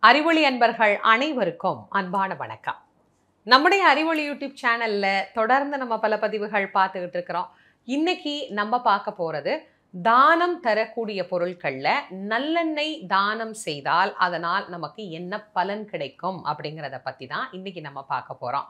அறிவொளி அன்பர்கள் அனைவருக்கும் அன்பான வணக்கம் நம்முடைய அறிவொளி யூடியூப் சேனல்ல தொடர்ந்து நம்ம பல பதிவுகள் பார்த்துக்கிட்டு இருக்கிறோம் இன்னைக்கு நம்ம பார்க்க போறது தானம் தரக்கூடிய பொருட்கள்ல நல்லெண்ணெய் தானம் செய்தால் அதனால் நமக்கு என்ன பலன் கிடைக்கும் அப்படிங்கிறத பத்தி தான் இன்னைக்கு நம்ம பார்க்க போறோம்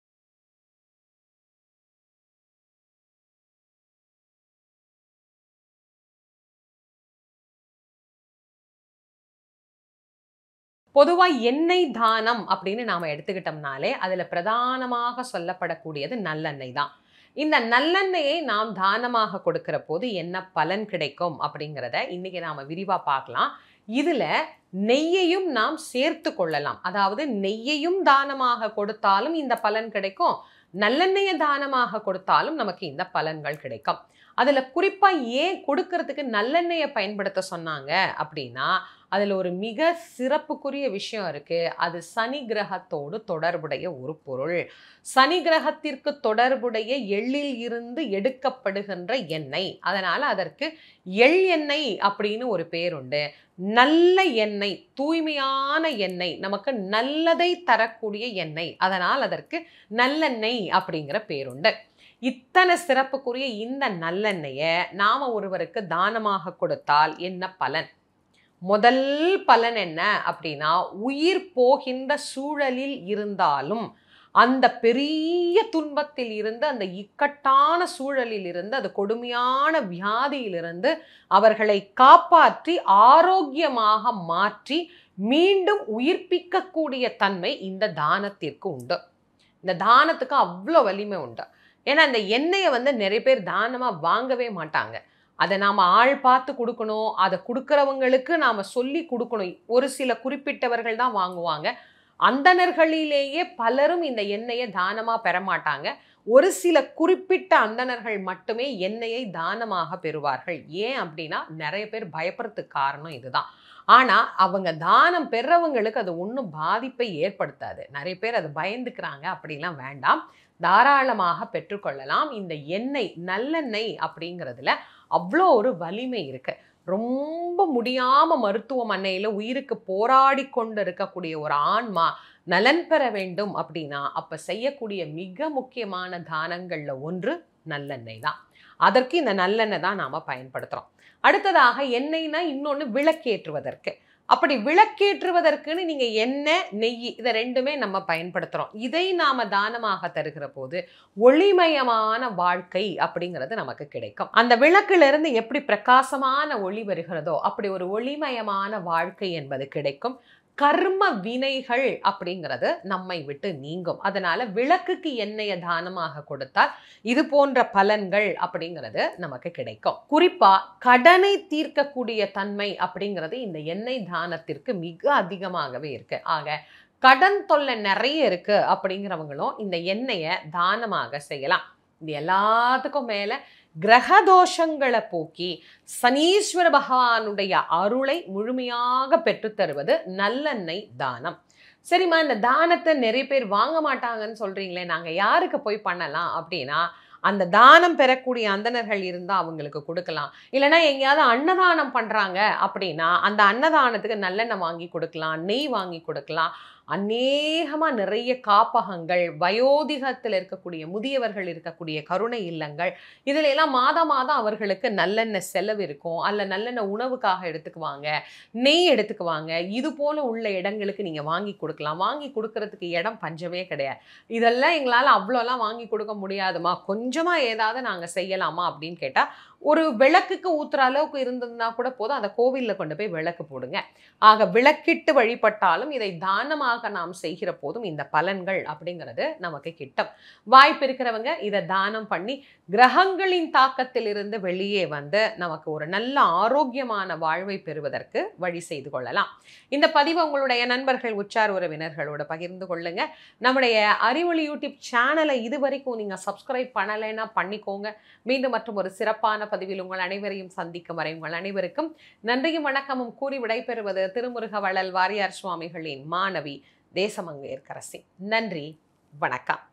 பொதுவா எண்ணெய் தானம் அப்படின்னு நாம எடுத்துக்கிட்டோம்னாலே அதுல பிரதானமாக சொல்லப்படக்கூடியது நல்லெண்ணெய் தான் இந்த நல்லெண்ணெயை நாம் தானமாக கொடுக்கிற போது என்ன பலன் கிடைக்கும் அப்படிங்கிறத இன்னைக்கு நாம விரிவா பார்க்கலாம் இதுல நெய்யையும் நாம் சேர்த்து கொள்ளலாம் அதாவது நெய்யையும் தானமாக கொடுத்தாலும் இந்த பலன் கிடைக்கும் நல்லெண்ணெயை தானமாக கொடுத்தாலும் நமக்கு இந்த பலன்கள் கிடைக்கும் அதுல குறிப்பா ஏன் கொடுக்கறதுக்கு நல்லெண்ணெயை பயன்படுத்த சொன்னாங்க அப்படின்னா அதுல ஒரு மிக சிறப்புக்குரிய விஷயம் இருக்கு அது சனி கிரகத்தோடு தொடர்புடைய ஒரு பொருள் சனி கிரகத்திற்கு தொடர்புடைய எள்ளில் இருந்து எடுக்கப்படுகின்ற எண்ணெய் அதனால அதற்கு எள் எண்ணெய் அப்படின்னு ஒரு பேர் உண்டு நல்ல எண்ணெய் தூய்மையான எண்ணெய் நமக்கு நல்லதை தரக்கூடிய எண்ணெய் அதனால் அதற்கு நல்லெண்ணெய் அப்படிங்கிற பேருண்டு இத்தனை சிறப்புக்குரிய இந்த நல்லெண்ணெயை நாம ஒருவருக்கு தானமாக கொடுத்தால் என்ன பலன் முதல் பலன் என்ன அப்படின்னா உயிர் போகின்ற சூழலில் இருந்தாலும் அந்த பெரிய துன்பத்தில் இருந்து அந்த இக்கட்டான சூழலில் இருந்து அது கொடுமையான வியாதியிலிருந்து அவர்களை காப்பாற்றி ஆரோக்கியமாக மாற்றி மீண்டும் உயிர்ப்பிக்கக்கூடிய தன்மை இந்த தானத்திற்கு உண்டு இந்த தானத்துக்கு அவ்வளோ வலிமை உண்டு ஏன்னா அந்த எண்ணெயை வந்து நிறைய பேர் தானமாக வாங்கவே மாட்டாங்க அதை நாம் ஆள் பார்த்து கொடுக்கணும் அதை கொடுக்குறவங்களுக்கு நாம் சொல்லி கொடுக்கணும் ஒரு சில குறிப்பிட்டவர்கள் தான் வாங்குவாங்க அந்தணர்களிலேயே பலரும் இந்த எண்ணெயை தானமாக பெற மாட்டாங்க ஒரு சில குறிப்பிட்ட அந்தணர்கள் மட்டுமே எண்ணெயை தானமாக பெறுவார்கள் ஏன் அப்படின்னா நிறைய பேர் பயப்படுறதுக்கு காரணம் இதுதான் ஆனால் அவங்க தானம் பெறவங்களுக்கு அது ஒன்றும் பாதிப்பை ஏற்படுத்தாது நிறைய பேர் அது பயந்துக்கிறாங்க அப்படிலாம் வேண்டாம் தாராளமாக பெற்றுக்கொள்ளலாம் இந்த எண்ணெய் நல்லெண்ணெய் அப்படிங்கிறதுல அவ்வளோ ஒரு வலிமை இருக்கு ரொம்ப முடியாம மருத்துவமனையில உயிருக்கு போராடி கொண்டு இருக்கக்கூடிய ஒரு ஆன்மா நலன் பெற வேண்டும் அப்படின்னா அப்ப செய்யக்கூடிய மிக முக்கியமான தானங்கள்ல ஒன்று நல்லெண்ணெய் தான் அதற்கு இந்த நல்லெண்ணெய் தான் நாம பயன்படுத்துறோம் அடுத்ததாக எண்ணெய்னா இன்னொன்று விளக்கேற்றுவதற்கு அப்படி விளக்கேற்றுவதற்குன்னு நீங்க எண்ணெய் நெய் இதை ரெண்டுமே நம்ம பயன்படுத்துறோம் இதை நாம தானமாக தருகிற போது ஒளிமயமான வாழ்க்கை அப்படிங்கிறது நமக்கு கிடைக்கும் அந்த விளக்குல இருந்து எப்படி பிரகாசமான ஒளி வருகிறதோ அப்படி ஒரு ஒளிமயமான வாழ்க்கை என்பது கிடைக்கும் கர்ம வினைகள் அப்படிங்கிறது நம்மை விட்டு நீங்கும் அதனால விளக்குக்கு எண்ணெயை தானமாக கொடுத்தால் இது போன்ற பலன்கள் அப்படிங்கிறது நமக்கு கிடைக்கும் குறிப்பா கடனை தீர்க்கக்கூடிய தன்மை அப்படிங்கிறது இந்த எண்ணெய் தானத்திற்கு மிக அதிகமாகவே இருக்கு ஆக கடன் தொல்லை நிறைய இருக்கு அப்படிங்கிறவங்களும் இந்த எண்ணெயை தானமாக செய்யலாம் இது எல்லாத்துக்கும் மேல கிரக தோஷங்களை போக்கி சனீஸ்வர பகவானுடைய அருளை முழுமையாக பெற்றுத்தருவது நல்லெண்ணெய் தானம் சரிம்மா இந்த தானத்தை நிறைய பேர் வாங்க மாட்டாங்கன்னு சொல்றீங்களே நாங்க யாருக்கு போய் பண்ணலாம் அப்படின்னா அந்த தானம் பெறக்கூடிய அந்தணர்கள் இருந்தால் அவங்களுக்கு கொடுக்கலாம் இல்லைன்னா எங்கேயாவது அன்னதானம் பண்ணுறாங்க அப்படின்னா அந்த அன்னதானத்துக்கு நல்லெண்ணெய் வாங்கி கொடுக்கலாம் நெய் வாங்கி கொடுக்கலாம் அநேகமாக நிறைய காப்பகங்கள் வயோதிகத்தில் இருக்கக்கூடிய முதியவர்கள் இருக்கக்கூடிய கருணை இல்லங்கள் இதில் எல்லாம் மாதம் மாதம் அவர்களுக்கு நல்லெண்ணெய் செலவு இருக்கும் அல்ல நல்லெண்ணெய் உணவுக்காக எடுத்துக்குவாங்க நெய் எடுத்துக்குவாங்க இது போல உள்ள இடங்களுக்கு நீங்கள் வாங்கி கொடுக்கலாம் வாங்கி கொடுக்கறதுக்கு இடம் பஞ்சமே கிடையாது இதெல்லாம் எங்களால் அவ்வளோலாம் வாங்கி கொடுக்க முடியாதுமா கொஞ்சமாக ஏதாவது நாங்கள் செய்யலாமா அப்படின்னு கேட்டால் ஒரு விளக்குக்கு ஊத்துற அளவுக்கு இருந்ததுன்னா கூட போதும் அந்த கோவிலில் கொண்டு போய் விளக்கு போடுங்க ஆக விளக்கிட்டு வழிபட்டாலும் இதை தானமாக நாம் செய்கிற போதும் இந்த பலன்கள் அப்படிங்கிறது நமக்கு கிட்டும் வாய்ப்பு இருக்கிறவங்க இதை தானம் பண்ணி கிரகங்களின் தாக்கத்தில் இருந்து வெளியே வந்து நமக்கு ஒரு நல்ல ஆரோக்கியமான வாழ்வை பெறுவதற்கு வழி செய்து கொள்ளலாம் இந்த பதிவை உங்களுடைய நண்பர்கள் உச்சார் உறவினர்களோட பகிர்ந்து கொள்ளுங்க நம்முடைய அறிவொளி யூடியூப் சேனலை இது வரைக்கும் நீங்க சப்ஸ்கிரைப் பண்ணலைன்னா பண்ணிக்கோங்க மீண்டும் மற்றும் ஒரு சிறப்பான பதிவில் உங்கள் அனைவரையும் சந்திக்கும் வரை உங்கள் அனைவருக்கும் நன்றியும் வணக்கமும் கூறி விடைபெறுவது திருமுருக வள்ளல் வாரியார் சுவாமிகளின் மாணவி தேசமங்கையர்கரசி நன்றி வணக்கம்